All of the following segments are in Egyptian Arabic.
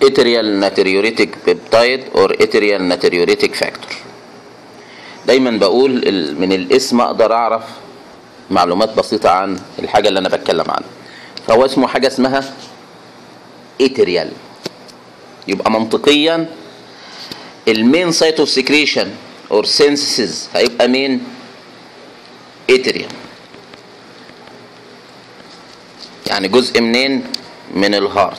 اتريال ناتريوريتك بيبتايد اور اتريال ناتريوريتك فاكتور دايما بقول ال- من الاسم اقدر اعرف معلومات بسيطة عن الحاجة اللي انا بتكلم عنها فهو اسمه حاجة اسمها اتريال يبقى منطقيا المين سايت اوف سكريشن اور سينسز هيبقى مين اتريال يعني جزء منين من الهارت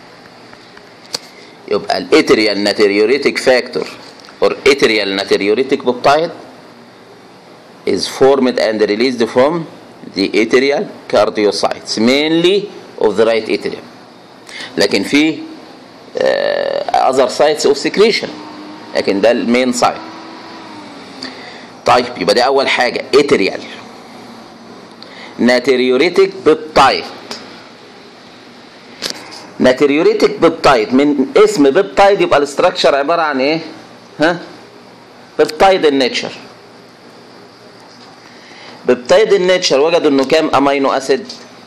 يبقى الاتريال ناتريوريتك فاكتور or atrial natriuretic peptide is formed and released from the atrial cardiocytes mainly of the right atrium لكن في uh, other sites of secretion لكن ده المين سايت طيب يبقى دي اول حاجه atrial natriuretic peptide ناتريوريتك بيبتايد من اسم بيبتايد يبقى الاستراكشر عباره عن ايه ها بيبتايد النيتشر بيبتايد النيتشر وجدوا انه كام امينو اسيد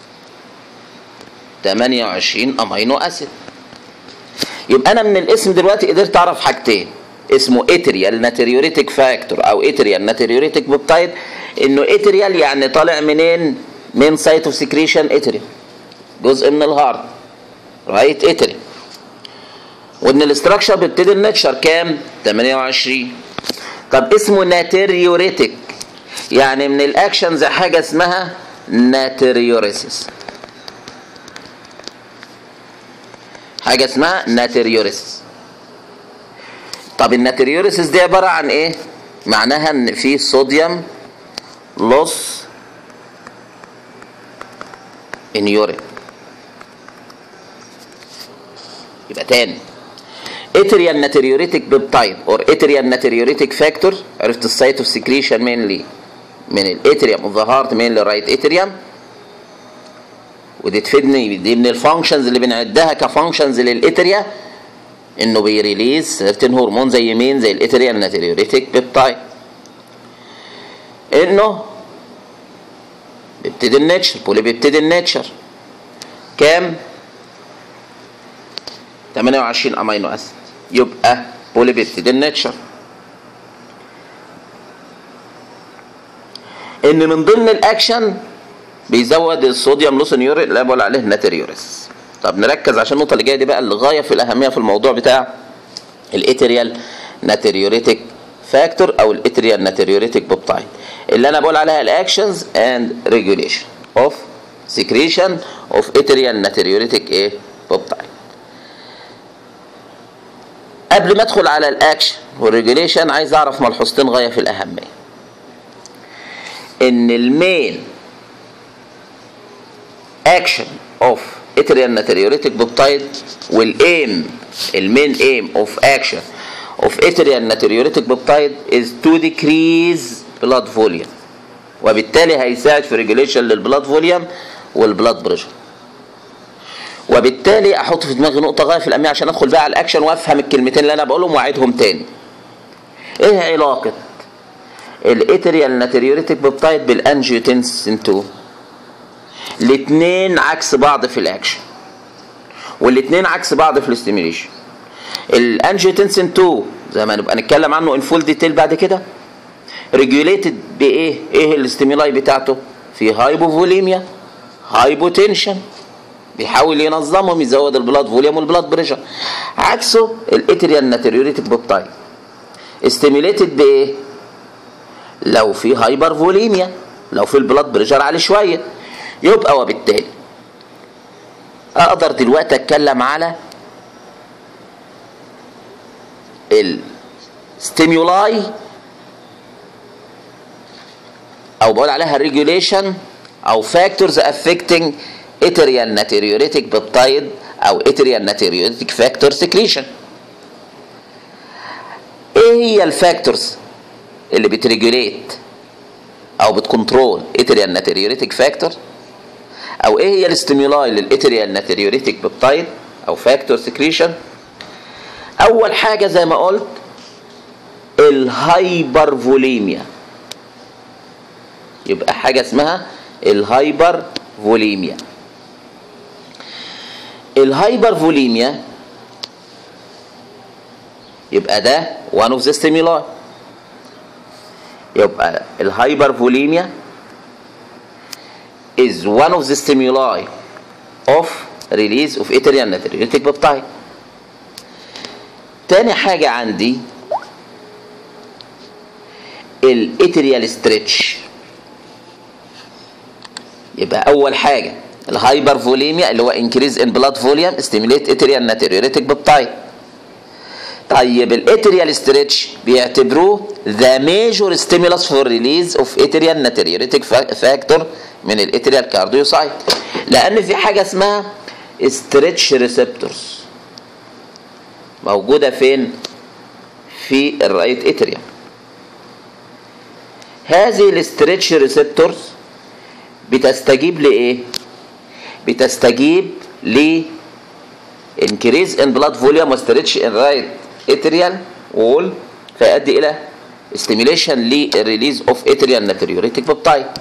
28 امينو اسيد يبقى انا من الاسم دلوقتي قدرت اعرف حاجتين اسمه اتريال ناتريوريتك فاكتور او اتريال ناتريوريتك بيبتايد انه اتريال يعني طالع منين من سايت اوف سكريشن اتريال جزء من الهارت رايت اتري وان الاستراكشر بيبتدي النتشر كام 28 طب اسمه ناتريوريتك يعني من الاكشنز حاجه اسمها ناتريوريسيس حاجه اسمها ناتريوريسيس طب الناتريوريسيس دي عباره عن ايه معناها ان في صوديوم لوس ان يورين يبقى تاني اتريال ناتريوريتك بيبتايد اور اتريال ناتريوريتك فاكتور عرفت السايت اوف سكريشن مينلي من الاتريوم اوف ذا هارت مينلي رايت اتريوم ودي تفيدني دي من الفانكشنز اللي بنعدها كفانكشنز للاتريا انه بيريليز سيرتين هرمون زي مين زي الاتريال ناتريوريتك بيبتايد انه بيبتدي الناتشر بولي بيبتدي الناتشر كام 28 امينو اسيد يبقى بولي بيبتيد الناتشر ان من ضمن الاكشن بيزود الصوديوم لوسنيوريك اللي بقول عليه ناتريوريس طب نركز عشان النقطه اللي جايه دي بقى الغايه في الاهميه في الموضوع بتاع الاتريال ناتريوريتك فاكتور او الاتريال ناتريوريتك بوبتايد اللي انا بقول عليها الاكشنز اند ريجوليشن اوف سكريشن اوف اتريال ناتريوريتك ايه بوبتايد قبل ما ادخل على الاكشن والريجوليشن عايز اعرف ملحوظتين غايه في الاهميه ان المين اكشن اوف اتريال ناتريوريتك بوبتايد والايم المين ايم اوف اكشن اوف اتريال ناتريوريتك بوبتايد از تو ديكريز بلاد فوليوم وبالتالي هيساعد في ريجوليشن للبلاد فوليوم والبلاد بريشر وبالتالي احط في دماغي نقطه غايه في الاهميه عشان ادخل بقى على الاكشن وافهم الكلمتين اللي انا بقولهم واعيدهم تاني ايه علاقه الاتريال ناتريوريتك بيبتايد بالانجيوتنسين 2 الاثنين عكس بعض في الاكشن والاثنين عكس بعض في الاستيميليشن الانجيوتنسين 2 زي ما نبقى نتكلم عنه ان فول ديتيل بعد كده ريجوليتد بايه ايه الاستيمولاي بتاعته في هايبوفوليميا هايبوتنشن بيحاول ينظمهم يزود البلاد فوليوم والبلاد بريشر عكسه الاتريال ناتريوريتك بوبتايد استيميليتد بايه لو في هايبر فوليميا لو في البلاد بريشر عالي شويه يبقى وبالتالي اقدر دلوقتي اتكلم على الستيمولاي او بقول عليها ريجوليشن او فاكتورز افكتنج اتريال ناتريوريتك بيبتايد او اتريال ناتريوريتك فاكتور سكريشن ايه هي الفاكتورز اللي بتريجوليت او بتكنترول اتريال ناتريوريتك فاكتور او ايه هي الاستيمولاي للاتريال ناتريوريتك بيبتايد او فاكتور سكريشن اول حاجه زي ما قلت الهايبر فوليميا يبقى حاجه اسمها الهايبر فوليميا الهايبر فوليميا يبقى ده one of the stimuli يبقى الهايبرفوليميا is one of the stimuli of release of atrial natriuretic peptide تاني حاجة عندي الاتريال ستريتش يبقى أول حاجة الهايبر فوليميا اللي هو انكريز ان بلاد فوليوم ستيميليت اتريال ناتريوريتك بيبتايد طيب الاتريال ستريتش بيعتبروه ذا ميجور ستيمولس فور ريليز اوف اتريال ناتريوريتك فاكتور من الاتريال كارديوسايت لان في حاجه اسمها ستريتش ريسبتورز موجوده فين في الرايت اتريال هذه الستريتش ريسبتورز بتستجيب لايه بتستجيب ل increase in blood volume وستريتش in right atrial wall فيؤدي الى stimulation للريليز اوف atrial natriuretic peptide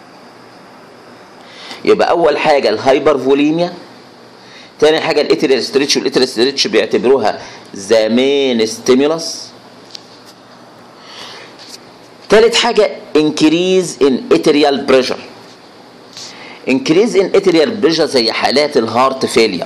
يبقى اول حاجه الهايبر فوليميا تاني حاجه الاتريال ستريتش والاتريال ستريتش بيعتبروها ذا مين ستيمولس تالت حاجه increase in atrial pressure increase in atrial pressure زي حالات الهارت فيلير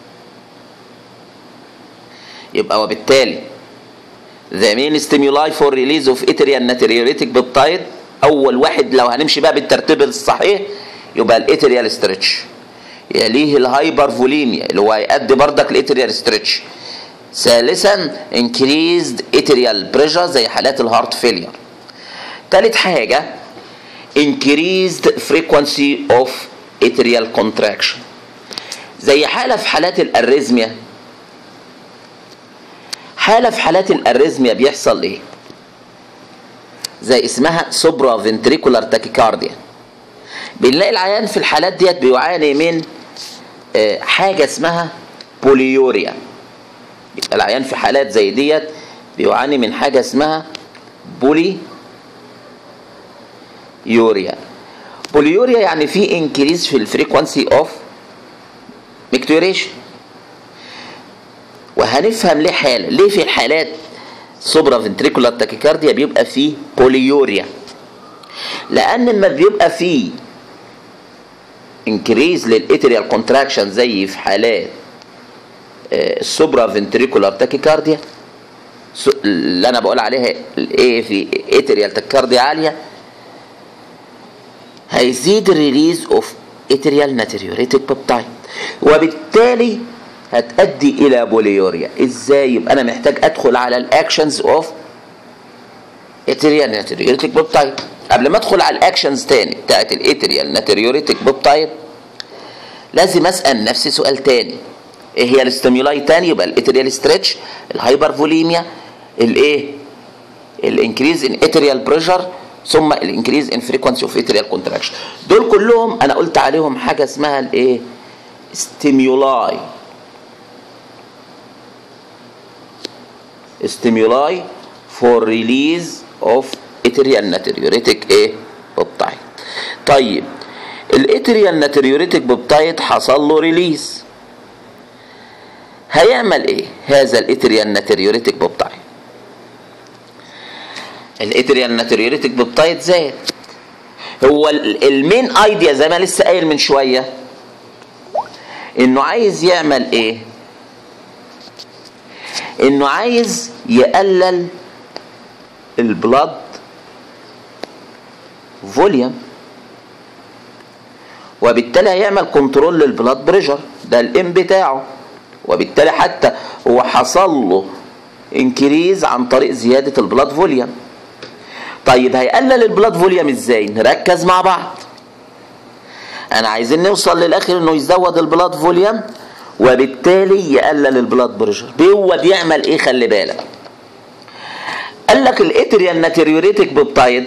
يبقى وبالتالي the main stimuli for release of atrial natriuretic peptide اول واحد لو هنمشي بقى بالترتيب الصحيح يبقى الاتريال ستريتش يليه الهايبر فوليميا اللي هو هيأدي بردك الاتريال ستريتش ثالثا increased atrial pressure زي حالات الهارت فيلير تالت حاجه increased frequency of atrial contraction زي حاله في حالات الاريزميا حاله في حالات الاريزميا بيحصل ايه زي اسمها سوبرا فنتريكولار تاكيكارديا بنلاقي العيان في الحالات ديت بيعاني من حاجه اسمها بوليوريا يبقى العيان في حالات زي ديت بيعاني من حاجه اسمها بولي يوريا بوليوريا يعني في انكريز في الفريكونسي اوف ميكتوريشن وهنفهم ليه حاله ليه في الحالات سوبرا فنتريكولار تاكيكارديا بيبقى فيه بوليوريا لان لما بيبقى فيه انكريز للاتريال كونتراكشن زي في حالات السوبرا فنتريكولار تاكيكارديا اللي انا بقول عليها الايه في اتريال تاكيكارديا عاليه هيزيد الريليز اوف اتريال ناتريوريتك بيبتايد وبالتالي هتؤدي الى بوليوريا ازاي يبقى انا محتاج ادخل على الاكشنز اوف اتريال ناتريوريتك بيبتايد قبل ما ادخل على الاكشنز تاني بتاعت الاتريال ناتريوريتك بيبتايد لازم اسال نفسي سؤال تاني ايه هي الاستيمولاي تاني يبقى الاتريال ستريتش الهايبر فوليميا الايه الانكريز ان اتريال بريشر ثم الانكريز ان فريكونسي اوف اتريال كونتراكشن دول كلهم انا قلت عليهم حاجه اسمها الايه ستيمولاي ستيمولاي فور ريليز اوف اتريال ناتريوريتك ايه بوبتايد طيب الاتريال ناتريوريتك بوبتايد حصل له ريليز هيعمل ايه هذا الاتريال ناتريوريتك بوبتايد الاتريال ناتريوريتك بوبتايد زاد هو المين ايديا زي ما لسه قايل من شويه انه عايز يعمل ايه انه عايز يقلل البلاد فوليوم وبالتالي هيعمل كنترول للبلاد بريشر ده الام بتاعه وبالتالي حتى هو حصل له انكريز عن طريق زياده البلاد فوليوم طيب هيقلل البلاد فوليوم ازاي نركز مع بعض انا عايزين نوصل للاخر انه يزود البلاد فوليوم وبالتالي يقلل البلاد بريشر هو بيعمل ايه خلي بالك قال لك الاتريال ناتريوريتك بيبتايد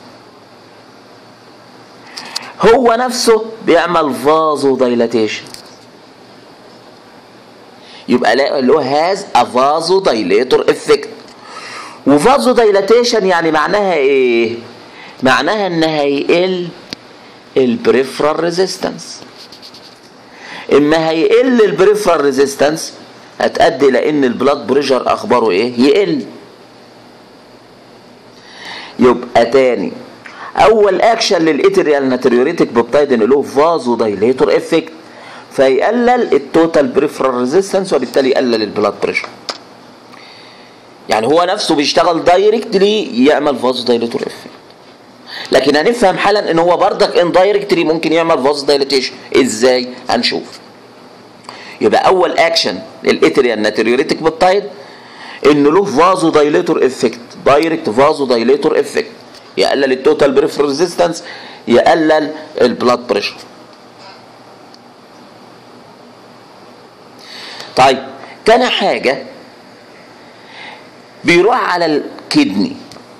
هو نفسه بيعمل فازو دايلاتيشن يبقى اللي هو هاز ا فازو دايليتور افكت وفازو دايلاتيشن يعني معناها ايه معناها ان هيقل البريفرال ريزيستنس اما هيقل البريفرال ريزيستنس هتؤدي الى ان البلاد بريشر اخباره ايه يقل يبقى تاني اول اكشن للاتريال ناتريوريتك بيبتايد ان له فازو دايليتور افكت فيقلل التوتال بريفرال ريزيستنس وبالتالي يقلل البلاد بريشر يعني هو نفسه بيشتغل دايركتلي يعمل فازو دايليتور افكت لكن هنفهم حالا ان هو بردك اندايركتلي ممكن يعمل فاز دايليتيشن ازاي هنشوف يبقى اول اكشن للاتريال ناتريوريتك بيبتايد انه له فازو دايليتور افكت دايركت فازو دايليتور افكت يقلل التوتال بريفر ريزيستنس يقلل البلاد بريشر طيب تاني حاجة بيروح على الكدني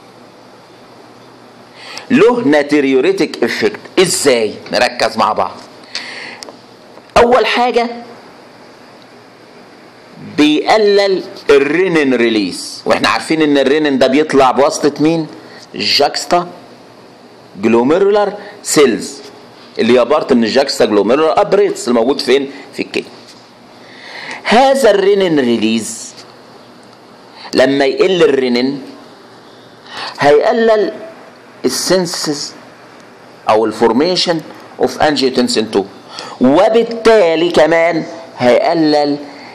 له ناتريوريتك افكت ازاي نركز مع بعض اول حاجة بيقلل الرينين ريليس واحنا عارفين ان الرينين ده بيطلع بواسطة مين جاكستا جلوميرولار سيلز اللي هي بارت من الجاكستا جلوميرولار ابريتس الموجود فين في الكدني هذا الرينين ريليز لما يقل الرينين هيقلل السنسز او الفورميشن اوف انجيوتنسين 2 وبالتالي كمان هيقلل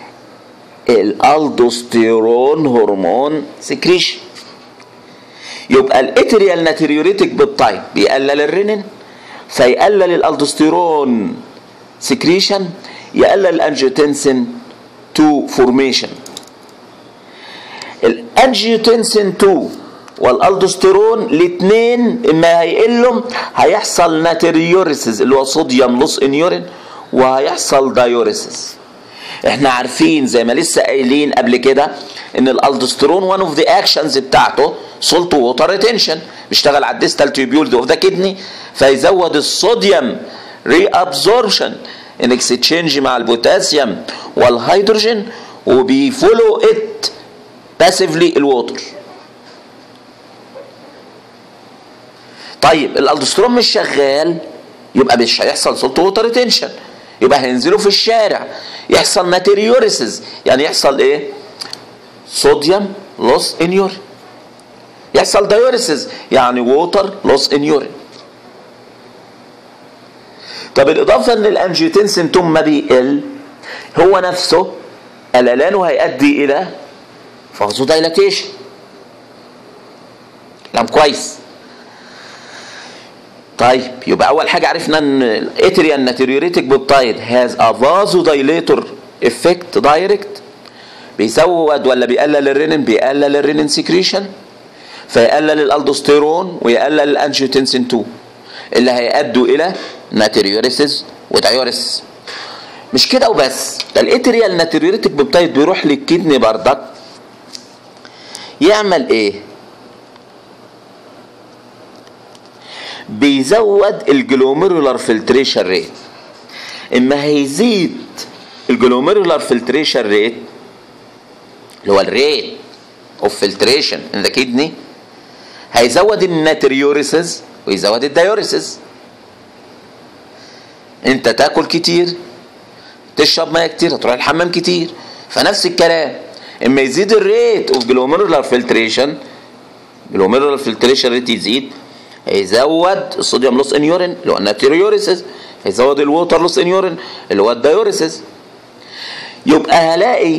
الالدوستيرون هرمون سكريشن يبقى الاتريال ناتريوريتك بيبتايد بيقلل الرينين فيقلل الالدوستيرون سكريشن يقلل الانجيوتنسين 2 فورميشن الانجيوتنسين 2 والالدوستيرون الاثنين اما هيقلهم هيحصل ناتريوريسيس اللي هو صوديوم لوس ان يورين وهيحصل دايوريسيس احنا عارفين زي ما لسه قايلين قبل كده ان الالدوستيرون وان اوف ذا اكشنز بتاعته سولت ووتر ريتنشن بيشتغل على الديستال تيوبيولز اوف ذا كدني فيزود الصوديوم ري ابزوربشن ان اكستشينج مع البوتاسيوم والهيدروجين وبيفولو ات باسفلي الووتر طيب الالدوسترون مش شغال يبقى مش هيحصل سولت ووتر ريتنشن يبقى هينزلوا في الشارع يحصل ناتريوريسز يعني يحصل ايه صوديوم لوس ان يورين يحصل دايوريسز يعني ووتر لوس ان يورين طب الاضافه ان الانجيوتنسين توم ما بيقل هو نفسه قللانه هيؤدي الى فازو دايلاتيشن كلام كويس طيب يبقى اول حاجه عرفنا ان الاتريال ناتريوريتك بيبتايد هاز ا فازو دايليتور افكت دايركت بيزود ولا بيقلل الرينين بيقلل الرينين سكريشن فيقلل الالدوستيرون ويقلل الانجيوتنسين 2 اللي هيؤدوا الى ناتريوريسيس ودايوريسيس مش كده وبس ده الاتريال ناتريوريتك بيبتايد بيروح للكدني بردك يعمل ايه بيزود الجلوميرولار فلتريشن ريت اما هيزيد الجلوميرولار فلتريشن ريت اللي هو الريت اوف فلتريشن ان ذا كدني هيزود الناتريوريسز ويزود الدايوريسز انت تاكل كتير تشرب ميه كتير هتروح الحمام كتير فنفس الكلام اما يزيد الريت اوف جلوميرولار فلتريشن جلوميرولار فلتريشن ريت يزيد هيزود الصوديوم لوس ان يورين اللي هو الناتريوريسيس هيزود الووتر لوس ان يورين اللي هو الدايوريسيس يبقى هلاقي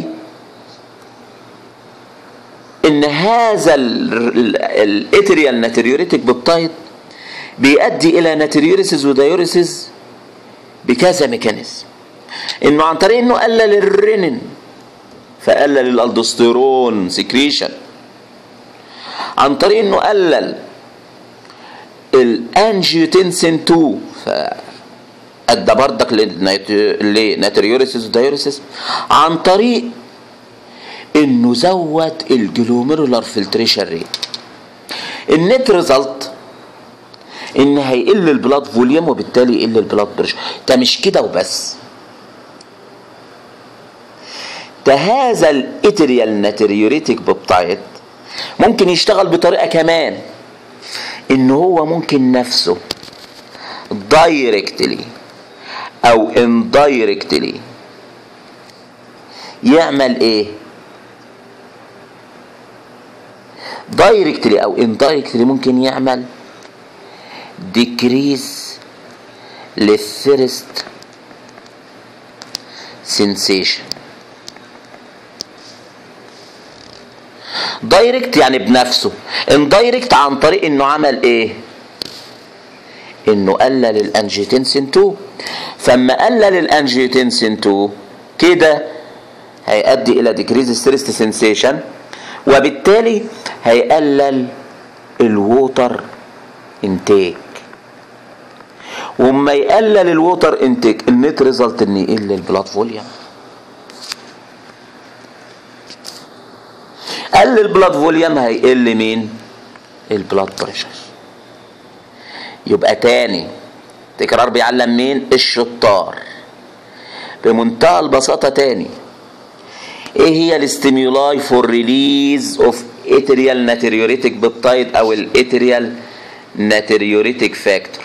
ان هذا الاتريال ناتريوريتك بيبتايد بيؤدي الى ناتريوريسيس ودايوريسيس بكذا ميكانيزم انه عن طريق انه قلل الرينين فقلل الالدوستيرون سكريشن عن طريق انه قلل الانجيوتنسين 2 فادى بردك لناتريوريسيس ودايوريسيس عن طريق انه زود الجلوميرولار فلتريشن ريت النت ريزلت ان هيقل البلاد فوليوم وبالتالي يقل البلاد بريشر ده مش كده وبس ده هذا الاتريال ناتريوريتك بيبتايد ممكن يشتغل بطريقه كمان ان هو ممكن نفسه دايركتلي او اندايركتلي يعمل ايه دايركتلي او اندايركتلي ممكن يعمل ديكريز للثيرست سensation دايركت يعني بنفسه اندايركت عن طريق انه عمل ايه انه قلل الانجيوتنسين 2 فاما قلل الانجيوتنسين 2 كده هيؤدي الى ديكريز ستريس سنسيشن وبالتالي هيقلل الووتر انتيك وما يقلل الووتر انتيك النت ريزلت ان يقل البلاد فوليوم قل البلاد فوليوم هيقل مين البلاد بريشر يبقى تاني تكرار بيعلم مين الشطار بمنتهى البساطة تاني ايه هي الاستيمولاي فور ريليز اوف اتريال ناتريوريتك بيبتايد او الاتريال ناتريوريتك فاكتور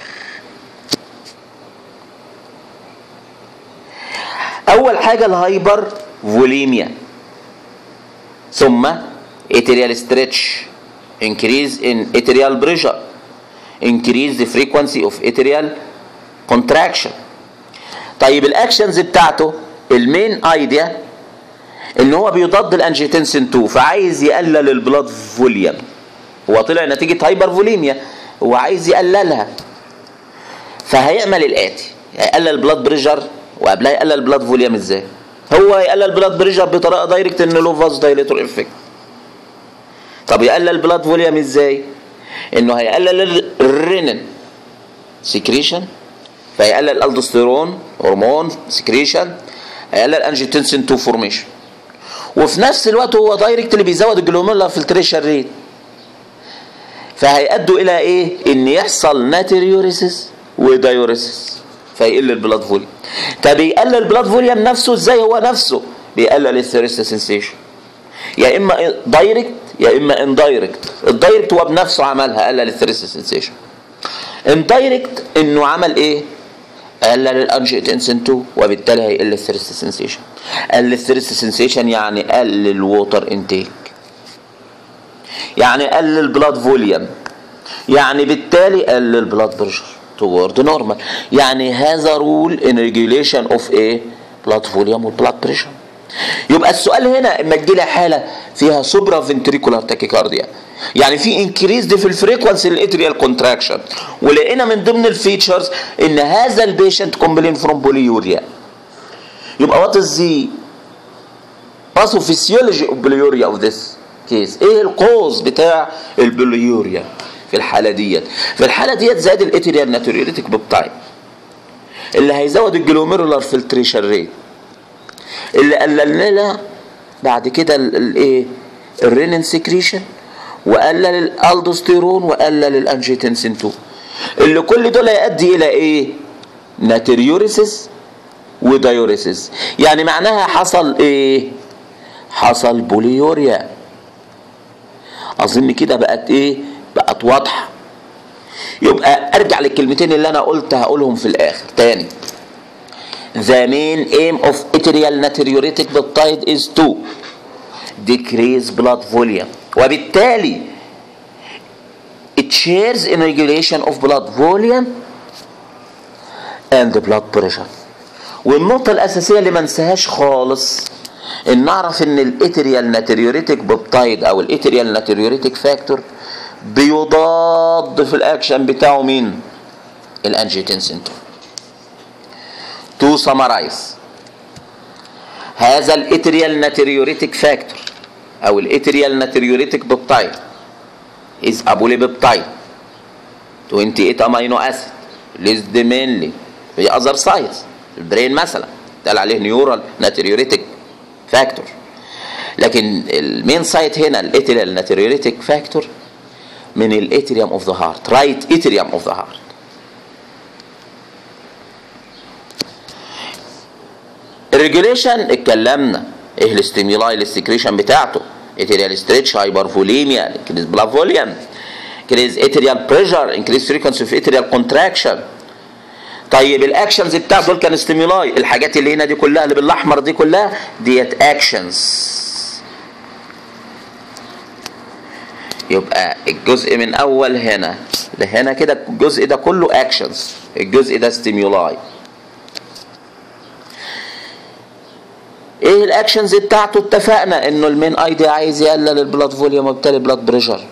اول حاجه الهايبر فوليميا ثم اتريال ستريتش increase in atrial pressure increase the frequency of atrial contraction طيب الاكشنز بتاعته المين ايديا ان هو بيضاد الانجيتنسين 2 فعايز يقلل البلاد فوليوم هو طلع نتيجه هايبر فوليميا هو عايز يقللها فهيعمل الاتي هيقلل البلاد بريشر وقبلها يقلل البلاد فوليوم ازاي هو يقلل البلاد بريشر بطريقه دايركت ان له فاز دايليتور افكت طب يقلل البلاد فوليوم ازاي انه هيقلل الرينين سكريشن فيقلل الالدوستيرون هرمون سكريشن هيقلل انجيوتنسين 2 فورميشن وفي نفس الوقت هو دايركت اللي بيزود الجلوميرولار فلتريشن ريت فهيأدوا الى ايه ان يحصل ناتريوريسيس ودايوريسيس فيقل البلاد فوليوم طب يقلل البلاد فوليوم نفسه ازاي هو نفسه بيقلل الثيرست سنسيشن يا اما دايركت يا اما اندايركت الدايركت هو بنفسه عملها قلل الثيرست سنسيشن اندايركت انه عمل ايه قلل الانجيوتنسين 2 وبالتالي هيقل الثيرست سنسيشن قل الثيرست سنسيشن يعني قل الووتر انتيك يعني قل البلاد فوليوم يعني بالتالي قل البلاد بريشر toward normal يعني هذا رول in regulation of ايه blood volume والبلاد بريشر يبقى السؤال هنا اما تجي لي حاله فيها سوبرا فنتريكولار تاكيكارديا يعني في انكريز في الفريكونسي الاتريال كونتراكشن ولقينا من ضمن الفيتشرز ان هذا البيشنت كومبلين فروم بوليوريا يبقى وات از ذا باثوفيسيولوجي اوف بوليوريا اوف ذس كيس ايه القوز بتاع البوليوريا في الحاله ديت في الحاله ديت زاد الاتريال ناتوريتك ببتايم اللي هيزود الجلوميرولار فلتريشن ريت اللي قللنا لها بعد كده الايه الرينين سكريشن وقلل الالدوستيرون وقلل الانجيتنسين 2 اللي كل دول هيؤدي الى ايه ناتريوريسيس ودايوريسيس يعني معناها حصل ايه حصل بوليوريا اظن كده بقت ايه بقت واضحه يبقى ارجع للكلمتين اللي انا قلت هقولهم في الاخر تاني The main aim of atrial natriuretic peptide is to decrease blood volume وبالتالي it shares in regulation of blood volume and blood pressure والنقطة الأساسية اللي ما ننساهاش خالص إن نعرف إن الاتريال ناتريوريتك ببتايد أو الاتريال ناتريوريتك فاكتور بيضاد في الأكشن بتاعه مين؟ الأنجيوتنسين 2 to summarize هذا الاتريال ناتريوريتك فاكتور او الاتريال ناتريوريتك بيبتايد is a polypeptide 28 امينو اسيد listed mainly في other sites البرين مثلا قال عليه نيورال ناتريوريتك فاكتور لكن المين سايت هنا الاتريال ناتريوريتك فاكتور من الاتريوم اوف ذا هارت رايت اتريوم اوف ذا هارت الريجوليشن اتكلمنا ايه الاستيمولاي للسكريشن بتاعته اتريال ستريتش هايبر فوليميا انكريز بلاد فوليوم انكريز اتريال بريشر انكريز فريكونسي اوف اتريال كونتراكشن طيب الاكشنز بتاع دول كان ستيمولاي الحاجات اللي هنا دي كلها اللي بالاحمر دي كلها ديت اكشنز يبقى الجزء من اول هنا لهنا كده الجزء ده كله اكشنز الجزء ده ستيمولاي ايه الاكشنز بتاعته اتفقنا انه المين اي دي عايز يقلل البلاد فوليوم وبالتالي البلاد بريشر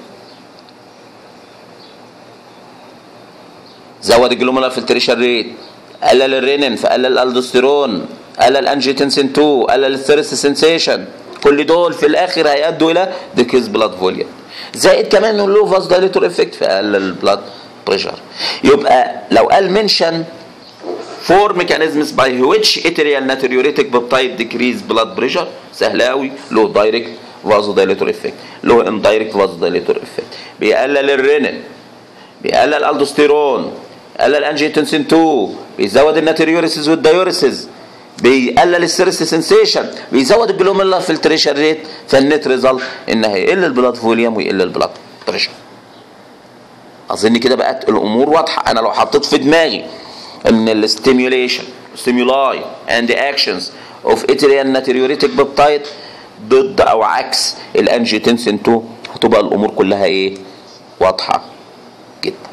زود الجلومولار فلتريشن ريت قلل الرينين فقلل الالدوستيرون قلل انجيتنسين 2 قلل الثيرست سنسيشن كل دول في الاخر هيأدوا الى ديكيز بلاد فوليوم زائد كمان انه له فاز دايليتور افكت فقلل البلاد بريشر يبقى لو قال منشن فور ميكانيزمز باي which اتريال ناتريوريتك بيبتايد ديكريز بلاد بريشر سهل قوي له دايركت فازو دايليتور افكت له اندايركت فازو دايليتور افكت بيقلل الرينين بيقلل الالدوستيرون بيقلل انجيتنسين 2 بيزود الناتريوريسيس والدايوريسيس بيقلل السيرس سنسيشن بيزود الجلوميرولار فلتريشن ريت فالنت ريزلت ان هيقل البلاد فوليوم ويقل البلاد بريشر اظن كده بقت الامور واضحه انا لو حطيت في دماغي ان الاستيميوليشن ستيمولاي اند اكشنز اوف اتريال ناتريوريتك بيبتايد ضد او عكس الانجيتنسين 2 هتبقى الامور كلها ايه واضحه جدا